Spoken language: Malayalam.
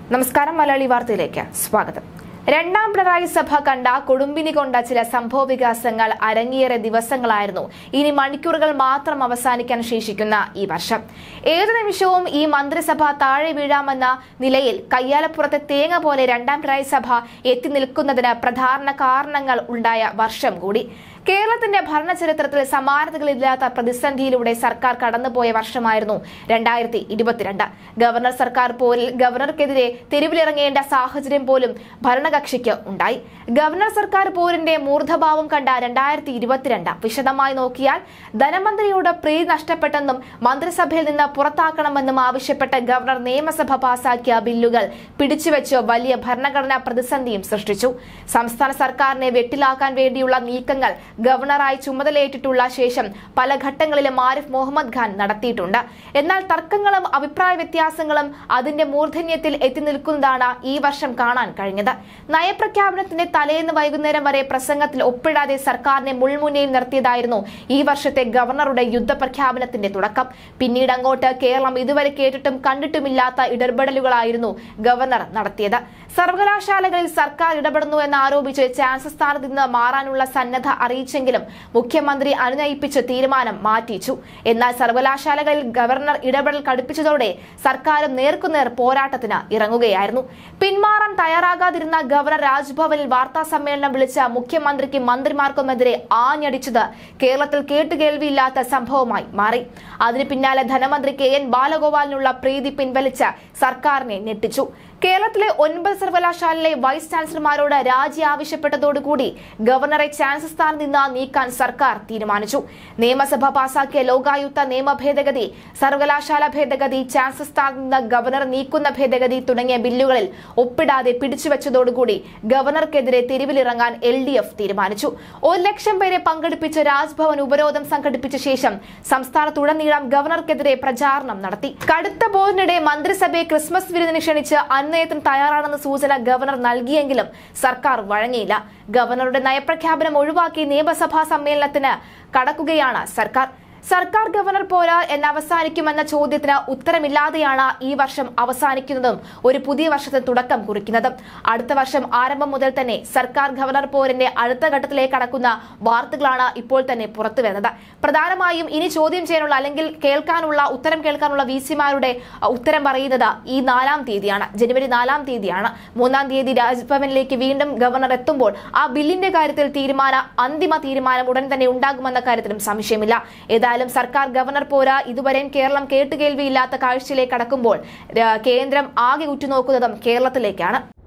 നമസ്കാരം മലയാളി വാർത്തയിലേക്ക് സ്വാഗതം രണ്ടാം പിണറായി സഭ കണ്ട കൊടുമ്പിനി കൊണ്ട ചില സംഭവ വികാസങ്ങൾ അരങ്ങേറിയ ദിവസങ്ങളായിരുന്നു ഇനി മണിക്കൂറുകൾ മാത്രം അവസാനിക്കാൻ ശേഷിക്കുന്ന ഈ വർഷം ഏതു നിമിഷവും ഈ മന്ത്രിസഭ താഴെ വീഴാമെന്ന നിലയിൽ കയ്യാലപ്പുറത്തെ തേങ്ങ പോലെ രണ്ടാം പിണറായി സഭ എത്തി നിൽക്കുന്നതിന് പ്രധാന കാരണങ്ങൾ ഉണ്ടായ വർഷം കൂടി കേരളത്തിന്റെ ഭരണചരിത്രത്തിൽ സമാനതകളില്ലാത്ത പ്രതിസന്ധിയിലൂടെ സർക്കാർ കടന്നുപോയ വർഷമായിരുന്നു രണ്ടായിരത്തി ഇരുപത്തിരണ്ട് ഗവർണർ സർക്കാർ പോരിൽ ഗവർണർക്കെതിരെ തെരുവിലിറങ്ങേണ്ട സാഹചര്യം പോലും ഭരണകക്ഷിക്ക് ഉണ്ടായി ഗവർണർ സർക്കാർ പോരിന്റെ മൂർധഭാവം കണ്ട രണ്ടായിരത്തി ഇരുപത്തിരണ്ട് വിശദമായി നോക്കിയാൽ ധനമന്ത്രിയോട് പ്രീതി നഷ്ടപ്പെട്ടെന്നും മന്ത്രിസഭയിൽ നിന്ന് പുറത്താക്കണമെന്നും ആവശ്യപ്പെട്ട് ഗവർണർ നിയമസഭ പാസാക്കിയ ബില്ലുകൾ പിടിച്ചുവെച്ച് വലിയ ഭരണഘടനാ പ്രതിസന്ധിയും സൃഷ്ടിച്ചു സംസ്ഥാന സർക്കാരിനെ വെട്ടിലാക്കാൻ വേണ്ടിയുള്ള നീക്കങ്ങൾ ഗവർണറായി ചുമതലയേറ്റിട്ടുള്ള ശേഷം പല ഘട്ടങ്ങളിലും ആരിഫ് മുഹമ്മദ് ഖാൻ നടത്തിയിട്ടുണ്ട് എന്നാൽ തർക്കങ്ങളും അഭിപ്രായ വ്യത്യാസങ്ങളും അതിന്റെ മൂർധന്യത്തിൽ എത്തി നിൽക്കുന്നതാണ് ഈ വർഷം കാണാൻ കഴിഞ്ഞത് നയപ്രഖ്യാപനത്തിന്റെ തലേന്ന് വൈകുന്നേരം വരെ പ്രസംഗത്തിൽ ഒപ്പിടാതെ സർക്കാരിനെ മുൾമുനയിൽ നിർത്തിയതായിരുന്നു ഈ വർഷത്തെ ഗവർണറുടെ യുദ്ധപ്രഖ്യാപനത്തിന്റെ തുടക്കം പിന്നീട് അങ്ങോട്ട് കേരളം ഇതുവരെ കേട്ടിട്ടും കണ്ടിട്ടുമില്ലാത്ത ഇടപെടലുകളായിരുന്നു ഗവർണർ നടത്തിയത് സർവകലാശാലകളിൽ സർക്കാർ ഇടപെടുന്നു എന്നാരോപിച്ച് ചാൻസലർ സ്ഥാനത്ത് നിന്ന് മാറാനുള്ള സന്നദ്ധ അറിയിച്ചെങ്കിലും മുഖ്യമന്ത്രി അനുനയിപ്പിച്ച് തീരുമാനം മാറ്റിച്ചു എന്നാൽ സർവകലാശാലകളിൽ ഗവർണർ ഇടപെടൽ കടുപ്പിച്ചതോടെ സർക്കാരും നേർക്കുനേർ പോരാട്ടത്തിന് ഇറങ്ങുകയായിരുന്നു പിന്മാറാൻ തയ്യാറാകാതിരുന്ന ഗവർണർ രാജ്ഭവനിൽ വാർത്താ സമ്മേളനം വിളിച്ച മുഖ്യമന്ത്രിക്കും മന്ത്രിമാർക്കുമെതിരെ ആഞ്ഞടിച്ചത് കേരളത്തിൽ കേട്ടുകേൾവിയില്ലാത്ത സംഭവമായി മാറി അതിന് പിന്നാലെ ധനമന്ത്രി കെ എൻ ബാലഗോപാലിനുള്ള പ്രീതി പിൻവലിച്ച് സർക്കാരിനെ ഞെട്ടിച്ചു കേരളത്തിലെ ഒൻപത് സർവകലാശാലയിലെ വൈസ് ചാൻസലർമാരോട് രാജി ആവശ്യപ്പെട്ടതോടുകൂടി ഗവർണറെ ചാൻസലർ സ്ഥാനത്ത് നിന്ന് നീക്കാൻ സർക്കാർ തീരുമാനിച്ചു നിയമസഭ പാസാക്കിയ ലോകായുക്ത നിയമ ഭേദഗതി സർവകലാശാല ഭേദഗതി ചാൻസലർ സ്ഥാനത്ത് നിന്ന് ഗവർണർ നീക്കുന്ന ഭേദഗതി തുടങ്ങിയ ബില്ലുകളിൽ ഒപ്പിടാതെ പിടിച്ചുവെച്ചതോടുകൂടി ഗവർണർക്കെതിരെ തെരുവിലിറങ്ങാൻ എൽ ഡി എഫ് തീരുമാനിച്ചു ഒരു ലക്ഷം പേരെ പങ്കെടുപ്പിച്ച് രാജ്ഭവൻ ഉപരോധം സംഘടിപ്പിച്ച ശേഷം സംസ്ഥാനത്തുടനീളം ഗവർണർക്കെതിരെ പ്രചാരണം നടത്തി കടുത്ത പോരിനിടെ മന്ത്രിസഭയെ ക്രിസ്മസ് വിരുന്നിന് ക്ഷണിച്ച് അന്നയത്തിന് തയ്യാറാണെന്ന സൂചന ഗവർണർ നൽകിയെങ്കിലും സർക്കാർ വഴങ്ങിയില്ല ഗവർണറുടെ നയപ്രഖ്യാപനം ഒഴിവാക്കി നിയമസഭാ സമ്മേളനത്തിന് കടക്കുകയാണ് സർക്കാർ സർക്കാർ ഗവർണർ പോരാ എന്ന് അവസാനിക്കുമെന്ന ചോദ്യത്തിന് ഉത്തരമില്ലാതെയാണ് ഈ വർഷം അവസാനിക്കുന്നതും ഒരു പുതിയ വർഷത്തിന് തുടക്കം കുറിക്കുന്നതും അടുത്ത വർഷം ആരംഭം മുതൽ തന്നെ സർക്കാർ ഗവർണർ പോരിന്റെ അടുത്ത ഘട്ടത്തിലേക്ക് കടക്കുന്ന വാർത്തകളാണ് ഇപ്പോൾ തന്നെ പുറത്തു വരുന്നത് പ്രധാനമായും ഇനി ചോദ്യം ചെയ്യാനുള്ള അല്ലെങ്കിൽ കേൾക്കാനുള്ള ഉത്തരം കേൾക്കാനുള്ള വി സിമാരുടെ ഉത്തരം പറയുന്നത് ഈ നാലാം തീയതിയാണ് ജനുവരി നാലാം തീയതിയാണ് മൂന്നാം തീയതി രാജ്ഭവനിലേക്ക് വീണ്ടും ഗവർണർ എത്തുമ്പോൾ ആ ബില്ലിന്റെ കാര്യത്തിൽ തീരുമാന അന്തിമ തീരുമാനം ഉടൻ തന്നെ ഉണ്ടാകുമെന്ന കാര്യത്തിലും സംശയമില്ല ഏതായാലും സർക്കാർ ഗവർണർ പോരാ ഇതുവരെയും കേരളം കേട്ടുകേൾവിയില്ലാത്ത കാഴ്ചയിലേക്ക് കടക്കുമ്പോൾ കേന്ദ്രം ആകെ ഉറ്റുനോക്കുന്നതും കേരളത്തിലേക്കാണ്